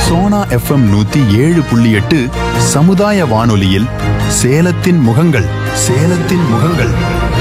Sona FM நூத்தி ஏழு புள்ளி எட்டு சமுதாய வானொலியில் சேலத்தின் முகங்கள் சேலத்தின் முகங்கள்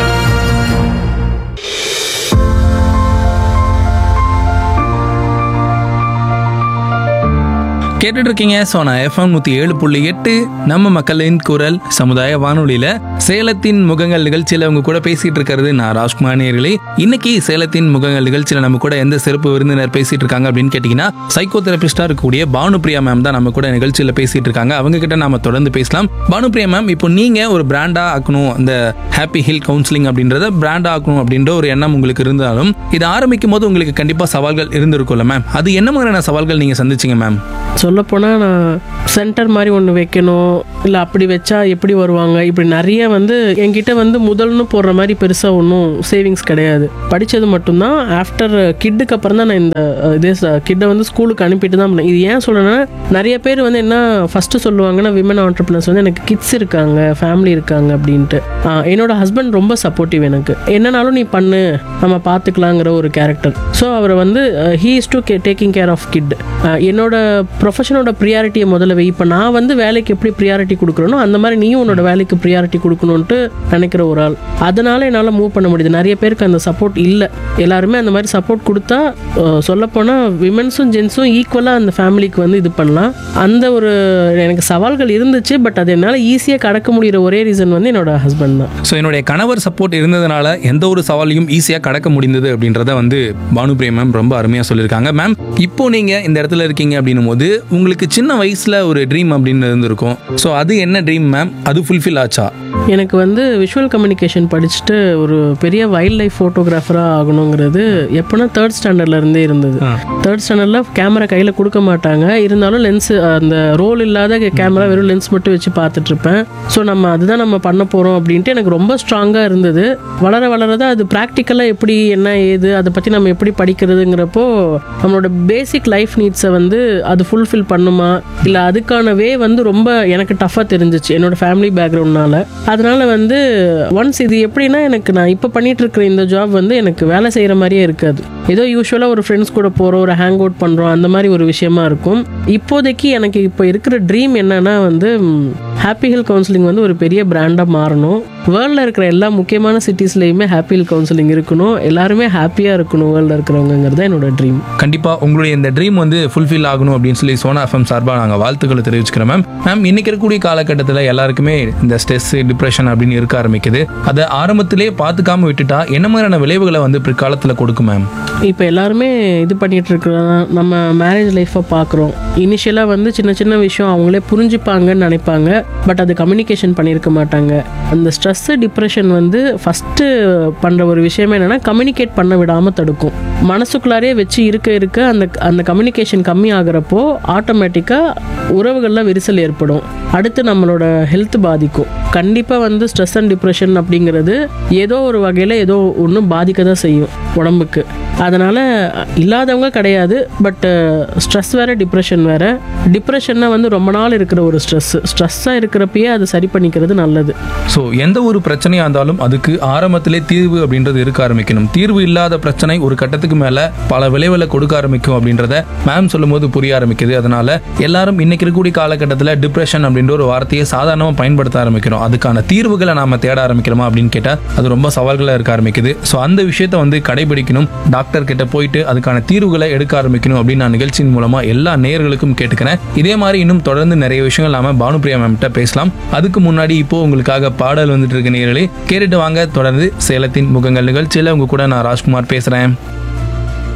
கேட்டுட்டு இருக்கீங்க சோனா எஃப்எம் நூத்தி ஏழு புள்ளி எட்டு நம்ம மக்களின் குரல் சமுதாய வானொலியில சேலத்தின் முகங்கள் நிகழ்ச்சியில உங்க கூட பேசிட்டு இருக்கிறது நான் ராஜ்குமார் நேர்களே இன்னைக்கு சேலத்தின் முகங்கள் நிகழ்ச்சியில நம்ம கூட எந்த சிறப்பு விருந்தினர் பேசிட்டு இருக்காங்க அப்படின்னு கேட்டீங்கன்னா சைக்கோ தெரபிஸ்டா இருக்கக்கூடிய பானுப்ரியா மேம் தான் நம்ம கூட நிகழ்ச்சியில பேசிட்டு இருக்காங்க அவங்க கிட்ட நாம தொடர்ந்து பேசலாம் பானுப்ரியா மேம் இப்போ நீங்க ஒரு பிராண்டா ஆக்கணும் அந்த ஹாப்பி ஹில் கவுன்சிலிங் அப்படின்றத பிராண்டா ஆக்கணும் அப்படின்ற ஒரு எண்ணம் உங்களுக்கு இருந்தாலும் இது ஆரம்பிக்கும் போது உங்களுக்கு கண்டிப்பா சவால்கள் இருந்திருக்கும்ல மேம் அது என்ன மாதிரியான சவால்கள் நீங்க சந்திச்சீங்க மேம் சொல்லப்போனால் நான் சென்டர் மாதிரி ஒன்று வைக்கணும் இல்லை அப்படி வச்சா எப்படி வருவாங்க இப்படி நிறைய வந்து என்கிட்ட வந்து முதல்னு போடுற மாதிரி பெருசாக ஒன்றும் சேவிங்ஸ் கிடையாது படித்தது மட்டும்தான் ஆஃப்டர் கிட்டுக்கு அப்புறம் தான் நான் இந்த அஹ், இதே கிட்டை வந்து ஸ்கூலுக்கு அனுப்பிட்டு தான் பண்ணேன் இது ஏன் சொல்கிறேன்னா நிறைய பேர் வந்து என்ன ஃபஸ்ட்டு சொல்லுவாங்கன்னா விமன் ஆண்டர்பிரினர்ஸ் வந்து எனக்கு கிட்ஸ் இருக்காங்க ஃபேமிலி இருக்காங்க அப்படின்ட்டு ஆஹ், என்னோட ஹஸ்பண்ட் ரொம்ப சப்போர்ட்டிவ் எனக்கு என்னனாலும் நீ பண்ணு நம்ம பார்த்துக்கலாங்கிற ஒரு கேரக்டர் ஸோ அவர் வந்து he is to taking care of kid என்னோட ப்ரொஃபஷனோட ப்ரியாரிட்டியை முதல்ல வை இப்போ நான் வந்து வேலைக்கு எப்படி ப்ரியாரிட்டி கொடுக்குறேனோ அந்த மாதிரி நீயும் உன்னோட வேலைக்கு ப்ரியாரிட்டி கொடுக்கணுன்ட்டு நினைக்கிற ஒரு ஆள் அதனால என்னால் மூவ் பண்ண முடியுது நிறைய பேருக்கு அந்த சப்போர்ட் இல்லை எல்லாருமே அந்த மாதிரி சப்போர்ட் கொடுத்தா சொல்லப்போனால் விமென்ஸும் ஜென்ஸும் ஈக்குவலாக அந்த ஃபேமிலிக்கு வந்து இது பண்ணலாம் அந்த ஒரு எனக்கு சவால்கள் இருந்துச்சு பட் அது என்னால் ஈஸியாக கடக்க முடிகிற ஒரே ரீசன் வந்து என்னோட ஹஸ்பண்ட் தான் ஸோ என்னுடைய கணவர் சப்போர்ட் இருந்ததுனால எந்த ஒரு சவாலையும் ஈஸியாக கடக்க முடிந்தது அப்படின்றத வந்து பானுபிரியா மேம் ரொம்ப அருமையாக சொல்லியிருக்காங்க மேம் இப்போ நீங்கள் இந்த இடத்துல இருக்கீங்க அப்படின்னும் போது உங்களுக்கு சின்ன வயசில் ஒரு ட்ரீம் அப்படின்னு இருந்திருக்கும் ஸோ அது என்ன ட்ரீம் மேம் அது ஃபுல்ஃபில் ஆச்சா எனக்கு வந்து விஷுவல் கம்யூனிகேஷன் படிச்சுட்டு ஒரு பெரிய வைல்ட் லைஃப் ஃபோட்டோகிராஃபராக ஆகணுங்கிறது எப்போனா தேர்ட் ஸ்டாண்டர்ட்ல இருந்தே இருந்தது தேர்ட் ஸ்டாண்டர்டில் கேமரா கையில் கொடுக்க மாட்டாங்க இருந்தாலும் லென்ஸ் அந்த ரோல் இல்லாத கேமரா வெறும் லென்ஸ் மட்டும் வச்சு பார்த்துட்டு இருப்பேன் ஸோ நம்ம அதுதான் நம்ம பண்ண போகிறோம் அப்படின்ட்டு எனக்கு ரொம்ப ஸ்ட்ராங்காக இருந்தது வளர வளர தான் அது ப்ராக்டிக்கலாக எப்படி என்ன ஏது அதை பற்றி நம்ம எப்படி படிக்கிறதுங்கிறப்போ நம்மளோட பேசிக் லைஃப் நீட்ஸை வந்து அது ஃபுல்ஃபில் பண்ணுமா இல்லை அதுக்கான வே வந்து ரொம்ப எனக்கு டஃப்பாக தெரிஞ்சிச்சு என்னோட ஃபேமிலி பேக்ரவுண்ட்னால அதனால வந்து ஒன்ஸ் இது எப்படின்னா எனக்கு நான் இப்போ பண்ணிட்டு இருக்கிற இந்த ஜாப் வந்து எனக்கு வேலை செய்கிற மாதிரியே இருக்காது ஏதோ யூஸ்வலாக ஒரு ஃப்ரெண்ட்ஸ் கூட போகிறோம் ஒரு ஹேங் அவுட் பண்ணுறோம் அந்த மாதிரி ஒரு விஷயமா இருக்கும் இப்போதைக்கு எனக்கு இப்போ இருக்கிற ட்ரீம் என்னன்னா வந்து ஹாப்பி ஹில் கவுன்சிலிங் வந்து ஒரு பெரிய பிராண்டாக மாறணும் வேர்ல்டில் இருக்கிற எல்லா முக்கியமான சிட்டிஸ்லேயுமே ஹாப்பி ஹில் கவுன்சிலிங் இருக்கணும் எல்லாருமே ஹாப்பியாக இருக்கணும் வேர்ல்டில் இருக்கிறவங்கிறது தான் என்னோட ட்ரீம் கண்டிப்பாக உங்களுடைய இந்த ட்ரீம் வந்து ஃபுல்ஃபில் ஆகணும் அப்படின்னு சொல்லி சோனா எஃப்எம் சார்பாக நாங்கள் வாழ்த்துக்களை தெரிவிச்சுக்கிறோம் மேம் மேம் இன்னைக்கு இருக்கக்கூடிய காலகட்டத்தில் எல்லாருக்குமே இந்த ஸ்ட்ரெஸ் டிப்ரெஷன் அப்படின்னு இருக்க ஆரம்பிக்குது அதை ஆரம்பத்திலே பார்த்துக்காம விட்டுட்டா என்ன மாதிரியான விளைவுகளை வந்து பிற்காலத்தில் கொடுக்கும் மேம் இப்போ எல்லாருமே இது பண்ணிட்டு இருக்கிறோம் நம்ம மேரேஜ் லைஃப்பை பார்க்குறோம் இனிஷியலாக வந்து சின்ன சின்ன விஷயம் அவங்களே புரிஞ்சுப்பாங்கன்னு நினைப்பாங்க பட் அது கம்யூனிகேஷன் பண்ணியிருக்க மாட்டாங்க அந்த ஸ்ட்ரெஸ்ஸு டிப்ரெஷன் வந்து ஃபஸ்ட்டு பண்ணுற ஒரு விஷயம் என்னென்னா கம்யூனிகேட் பண்ண விடாமல் தடுக்கும் மனசுக்குள்ளாரே வச்சு இருக்க இருக்க அந்த அந்த கம்யூனிகேஷன் கம்மி ஆகிறப்போ ஆட்டோமேட்டிக்காக உறவுகளில் விரிசல் ஏற்படும் அடுத்து நம்மளோட ஹெல்த் பாதிக்கும் கண்டிப்பாக வந்து ஸ்ட்ரெஸ் அண்ட் டிப்ரெஷன் அப்படிங்கிறது ஏதோ ஒரு வகையில் ஏதோ ஒன்று பாதிக்க தான் செய்யும் உடம்புக்கு அதனால் இல்லாதவங்க கிடையாது பட் ஸ்ட்ரெஸ் வேறு டிப்ரெஷன் வேறு டிப்ரெஷன்னா வந்து ரொம்ப நாள் இருக்கிற ஒரு ஸ்ட்ரெஸ் ஸ்ட்ரெஸ்ஸாக இருக்கிறப்பயே அதை சரி பண்ணிக்கிறது நல்லது ஸோ எந்த ஒரு பிரச்சனையாக இருந்தாலும் அதுக்கு ஆரம்பத்திலே தீர்வு அப்படின்றது இருக்க ஆரம்பிக்கணும் தீர்வு இல்லாத பிரச்சனை ஒரு கட்டத்துக்கு மேலே பல விளைவுகளை கொடுக்க ஆரம்பிக்கும் அப்படின்றத மேம் சொல்லும்போது புரிய ஆரம்பிக்குது அதனால எல்லாரும் இன்னைக்கு இருக்கக்கூடிய காலகட்டத்தில் டிப்ரெஷன் அப்படின்ற ஒரு வார்த்தையை சாதாரணமாக பயன்படுத்த ஆரம்பிக்கிறோம் அதுக்கான தீர்வுகளை நாம தேட ஆரம்பிக்கிறோமா அப்படின்னு கேட்டால் அது ரொம்ப சவால்களாக இருக்க ஆரம்பிக்குது ஸோ அந்த விஷயத்த வந்து கடைபிடிக்கணும் டாக்டர் கிட்ட போயிட்டு அதுக்கான தீர்வுகளை எடுக்க ஆரம்பிக்கணும் அப்படின்னு நான் நிகழ்ச்சியின் மூலமா எல்லா நேயர்களுக்கும் கேட்டுக்கிறேன் இதே மாதிரி இன்னும் தொடர்ந்து நிறைய விஷயங்கள் நாம பானுபிரியா மேம் கிட்ட பேசலாம் அதுக்கு முன்னாடி இப்போ உங்களுக்காக பாடல் வந்துட்டு இருக்க நேயர்களே கேட்டுட்டு வாங்க தொடர்ந்து சேலத்தின் முகங்கள் நிகழ்ச்சியில உங்க கூட நான் ராஜ்குமார் பேசுறேன்